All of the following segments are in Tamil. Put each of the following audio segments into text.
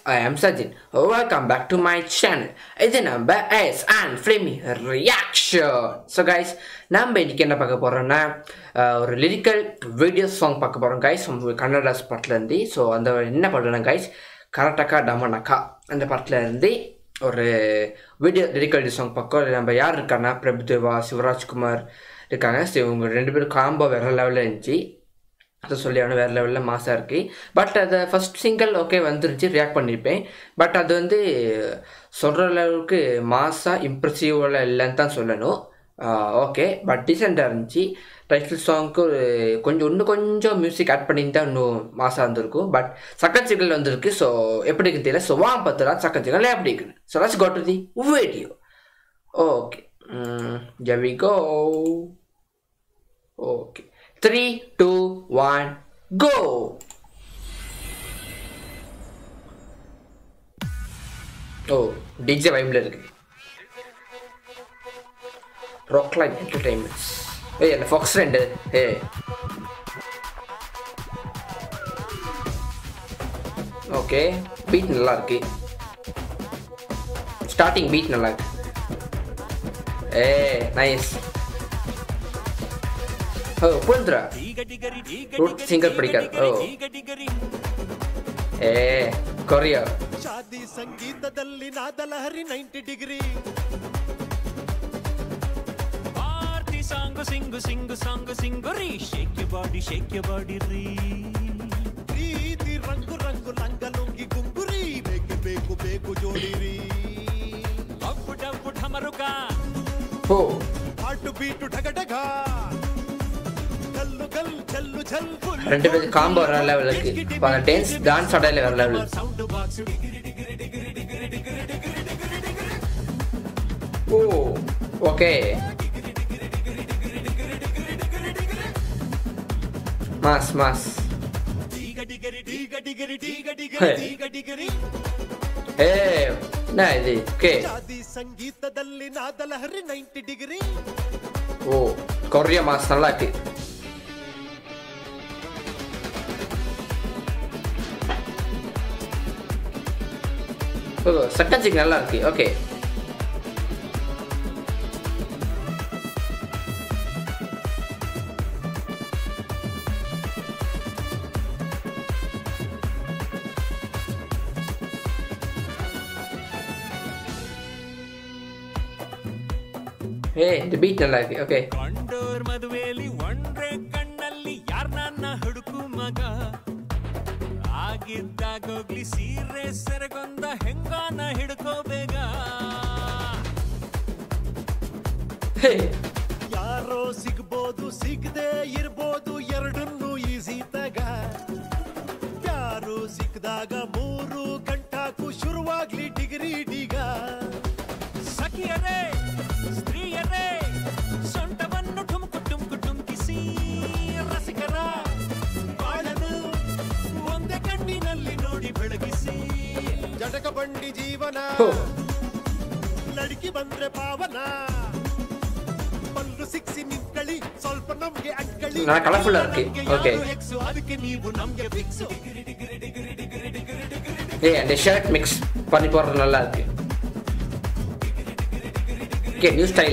I am Sajin. Welcome back to my channel. இது நம்ம S and filmy reaction so guys நம்ம இன்னைக்கு என்ன பார்க்க போகிறோம்னா ஒரு லிரிக்கல் வீடியோ சாங் பார்க்க போகிறோம் கைஸ் கன்னடா பாட்டிலேருந்து ஸோ அந்த என்ன பண்ணுறேன்னா கைஸ் கரட்டக்கா டமனக்கா அந்த பாட்டிலேருந்து ஒரு வீடியோ லிரிக்கல் சாங் பார்க்க நம்ம யார் இருக்காங்கன்னா பிரபுதேவா சிவராஜ்குமார் இருக்காங்க ஸோ இவங்க ரெண்டு பேரும் காம்போ வேறு லெவலில் இருந்துச்சு அதை சொல்லி அவனு வேறு லெவலில் மாசாக இருக்குது பட் அதை ஃபஸ்ட் சிங்கிள் ஓகே வந்துருச்சு ரியாக்ட் பண்ணியிருப்பேன் பட் அது வந்து சொல்கிற அளவுக்கு மாசாக இம்ப்ரெசிவாக இல்லைன்னு தான் சொல்லணும் ஓகே பட் டீசெண்டாக இருந்துச்சு டைட்டில் சாங்க்கு ஒரு கொஞ்சம் இன்னும் கொஞ்சம் மியூசிக் ஆட் பண்ணியிருந்தா இன்னும் மாசாக இருந்திருக்கும் பட் சக்கர் சிக்கல் வந்திருக்கு ஸோ எப்படி இருக்குன்னு தெரியல ஸோ வாங்க பார்த்துலாம் சக்கர் சிக்கல் எப்படி இருக்குன்னு so let's go to the video okay ஜவி go okay three two one go oh DJ வைப்ல இருக்கு ராக் லைன் என்டர்டைன்மெண்ட்ஸ் ஏய் அந்த ஃபாக்ஸ் ரெண்டு ஏ ஓகே பீட் நல்லா இருக்கு ஸ்டார்டிங் பீட் நல்லா இருக்கு ஏ நைஸ் ஓ புரிந்துரா ரூட் சிங்கர் பிடிக்காது ஓ ಏ ಕೊರಿಯಾ ಶಾದಿ ಸಂಗೀತದಲ್ಲಿ ನಾದಲಹರಿ ninety degree party song sing sing song sing ರೀ shake you body shake you body ರೀ ಪ್ರೀತಿ ರಂಗು ರಂಗು ಲಂಗಲುಂಗಿ ಗುಂಗುರಿ ಬೇಕು ಬೇಕು ಬೇಕು ಜೋಡಿರಿ ಅಪ್ಪು ಡಪ್ಪು ಢಮರುಕ ಓ ಹಾಟು ಬೀಟು ಢಗ ಢಗ ಗಲ್ಲು ಗಲ್ ಜಲ್ಲು ಜಲ್ ಫುಲ್ ரெண்டு பேருக்கு காம்போ வர லெவல் இருக்கு இப்போ அந்த டான்ஸ் டான்ஸ் ஆடையில வேற லெவல் ಸೌಂಡ್ ಬಾಕ್ಸ್ ஓ ஓகே மாஸ் மாஸ் ಡಿಗ ಡಿಗರಿ ಡಿಗ ಡಿಗರಿ ಡಿಗ ಹೇ. ಡಿಗರಿ ಡಿಗ ಡಿಗರಿ ஏ என்ன இது ஓகே ಶಾದಿ ಸಂಗೀತದಲ್ಲಿ ನಾದಲಹರಿ ನೈಂಟಿ ಡಿಗ್ರಿ ஓ கொரியா மாஸ் நல்லா இருக்கு ஓ சட்டச்சிக்கு நல்லா இருக்கு ஓகே ஏ இந்த பீட் நல்லா இருக்கு ஓகே ಕಂಡೋರ್ ಮದುವೆಲಿ ಒಂಡ್ರೆ ಕಣ್ಣಲ್ಲಿ ಯಾರ್ ನನ್ನ ಹುಡುಕು ಮಗ ಆಗಿದ್ದಾಗೋಗ್ಲಿ ಸೀರೆ ಸೆರಗೊಂದ ಹೆಂಗಾನ ಹಿಡ್ಕೋ ಬೇಗ ಹೇ ಯಾರೋ ಸಿಗ್ಬೋದು ಸಿಗದೆ ಇರ್ಬೋದು ಎರಡನ್ನೂ ಈಸಿ ತಗ ಯಾರು ಸಿಕ್ಕಿದಾಗ ಮೂರು ಗಂಟಾಕು ಶುರುವಾಗ್ಲಿ ಡಿಗ್ರಿ ಡಿಗ ಸಖಿಯರೇ ಸ್ತ್ರೀಯರೇ ಸೊಂಟವನ್ನು ಠುಮುಕು ಟುಮ್ಕು ಟುಮ್ಕಿಸಿ ರಸಿಕರ ಬಾಳನು ಒಂದೇ ಕಣ್ಣಿನಲ್ಲಿ ನೋಡಿ ಬೆಳಗಿಸಿ ಜಟಕ ಬಂಡಿ ಜೀವನ ಹೋ ಲಡ್ಕಿ ಬಂದ್ರೆ ಪಾವನ ಪಲ್ಲು ಸಿಕ್ಸಿ ನಿಂತ್ಕಳಿ ಸ್ವಲ್ಪ ನಮ್ಗೆ ಅಟ್ಕಳಿ ನಾ colourful ಆ ಇருக்கு. ನಮ್ಗೆ Okay. ಯಾರು ಎಕ್ಸು, ಅದಕ್ಕೆ ನೀವು ನಮ್ಗೆ ಫಿಕ್ಸು ஏய் அந்த ஷர்ட் மிக்ஸ் பண்ணி போடுறது நல்லா இருக்கு ஓகே நியூ ஸ்டைல்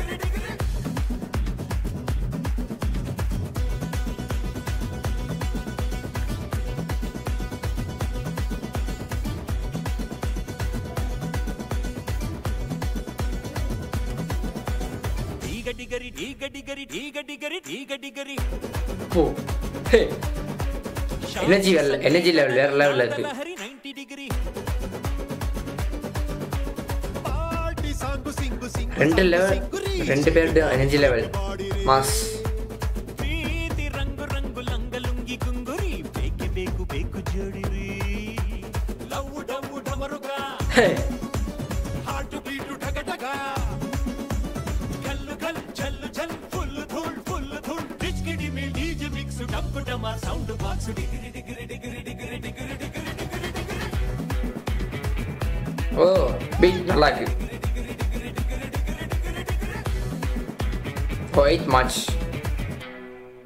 ಡೀಗ ಡಿಗರಿ ಡೀಗ ಡಿಗರಿ ಡೀಗ ಡಿಗರಿ ಡೀಗ ಡಿಗರಿ ஓ ஹே எனர்ஜி எனர்ஜி லெவல் வேற லெவலில் இருக்கு ಲಹರಿ ninety degree party song sing sing ரெண்டு ಸಾಂಗು லெவல் ಸಿಂಗುರಿ. ரெண்டு பேருடைய எனர்ஜಿ லெவல் மாஸ் ಪ್ರೀತಿ ರಂಗು ರಂಗು ಲಂಗಲುಂಗಿ ಕುಂಗುರಿ ಬೇಕೆ ಬೇಕು ಬೇಕು ಜೋಡಿರಿ ಲವ್ ಡವ್ ಡಮರುಗ ஹே ಹಾಟು ಬೀಟು ಢಗ ಢಗ ಗಲ್ಲು ಗಲ್ ಜಲ್ಲು ಜಲ್ ಫುಲ್ ಧೂಳ್ ಫುಲ್ ಧೂಳ್ ಡಿಚ್ ಗಿಡಿ ಮಿ ಡಿಜೆ ಮಿಕ್ಸ್ ಡಪ್ ಡಮ ಸೌಂಡ್ ಬಾಕ್ಸ್ ಡಿಗಿರಿ ಡಿಗಿರಿ ಡಿಗಿರಿ ಡಿಗಿರಿ ಡಿಗಿರಿ ಡಿಗಿರಿ ஓ பீட் நல்லா இருக்கு ஓ எயிட் மார்ச்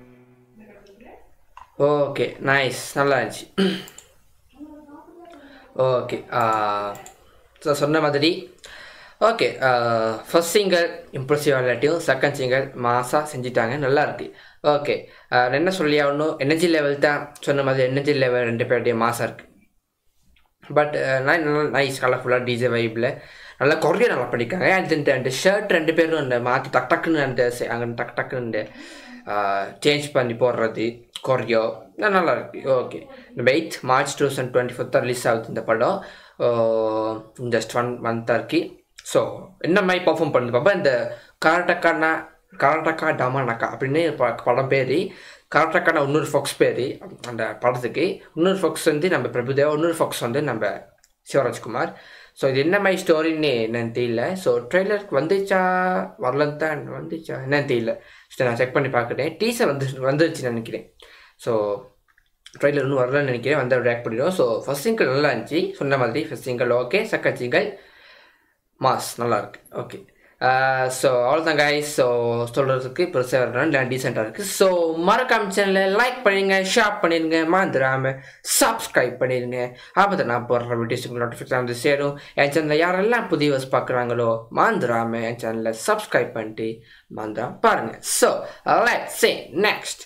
ஓகே நைஸ் நல்லா இருந்துச்சு ஓகே ஸோ சொன்ன மாதிரி ஓகே ஃபர்ஸ்ட் சிங்கர் இம்ப்ரெசிவ் இல்லாட்டியும் செகண்ட் சிங்கர் மாசாக செஞ்சிட்டாங்க நல்லா இருக்கு ஓகே என்ன சொல்லி ஆகணும் எனர்ஜி லெவல் தான் சொன்ன மாதிரி எனர்ஜி லெவல் ரெண்டு பேருடைய மாசாக இருக்குது பட் நான் நல்லா நைஸ் கலர்ஃபுல்லாக டிஜே வைப்பில் நல்லா கொரியா நல்லா படிக்காங்க அண்ட் அந்த ஷர்ட் ரெண்டு பேரும் அந்த மாற்றி டக் டக்குன்னு அந்த செ- அங்கே டக் டக்குன்னு இந்த சேஞ்ச் பண்ணி போடுறது கொரியோ நல்லா இருக்கு ஓகே இந்த eighth March two thousand twenty four தான் ரிலீஸ் ஆகுது இந்த படம் ஜஸ்ட் ஒன் மந்த்தாக இருக்கு ஸோ என்ன மாதிரி பர்ஃபார்ம் பண்ணுது பாப்பா இந்த கராட்டக்கானா கராட்டக்கா டமானக்கா அப்படின்னு ப- படம் பேர் கராட்டக்கான இன்னொரு ஃபோக்ஸ் பேர் அந்த படத்துக்கு இன்னொரு ஃபோக்ஸ் வந்து நம்ம பிரபுதேவா இன்னொரு ஃபோக்ஸ் வந்து நம்ம சிவராஜ்குமார் ஸோ இது என்ன மாதிரி ஸ்டோரின்னு என்னன்னு தெரியல ஸோ ட்ரெய்லருக்கு வந்துச்சா வரலன்னு தான் வந்துச்சா என்னன்னு தெரியல சரி நான் செக் பண்ணி பார்க்குறேன் டீசர் வந்து வந்துருச்சுன்னு நினைக்கிறேன் ஸோ ட்ரெய்லர் இன்னும் வரலன்னு நினைக்கிறேன் வந்து ரியாக்ட் பண்ணிடுவோம் ஸோ ஃபஸ்ட் சிங்கிள் நல்லா இருந்துச்சு சொன்ன மாதிரி first single okay second single mass நல்லா இருக்கு ஓகே ஸோ அவ்வளோதான் guys ஸோ சொல்கிறதுக்கு பெருசாக வரணும் இல்லை டீசெண்டாக இருக்குது ஸோ மறக்காம சேனலில் லைக் பண்ணிடுங்க ஷேர் பண்ணிடுங்க மறந்துடாம சப்ஸ்கிரைப் பண்ணிடுங்க அப்போ தான் நான் போடுற வீடியோஸுக்கு நோட்டிஃபிகேஷன் வந்து சேரும் என் சேனலில் யாரெல்லாம் புதிய வஸ் பார்க்குறாங்களோ மறந்துடாம என் சேனலில் சப்ஸ்கிரைப் பண்ணிட்டு மறந்துடாம பாருங்கள் so let say next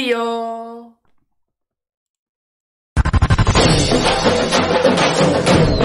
video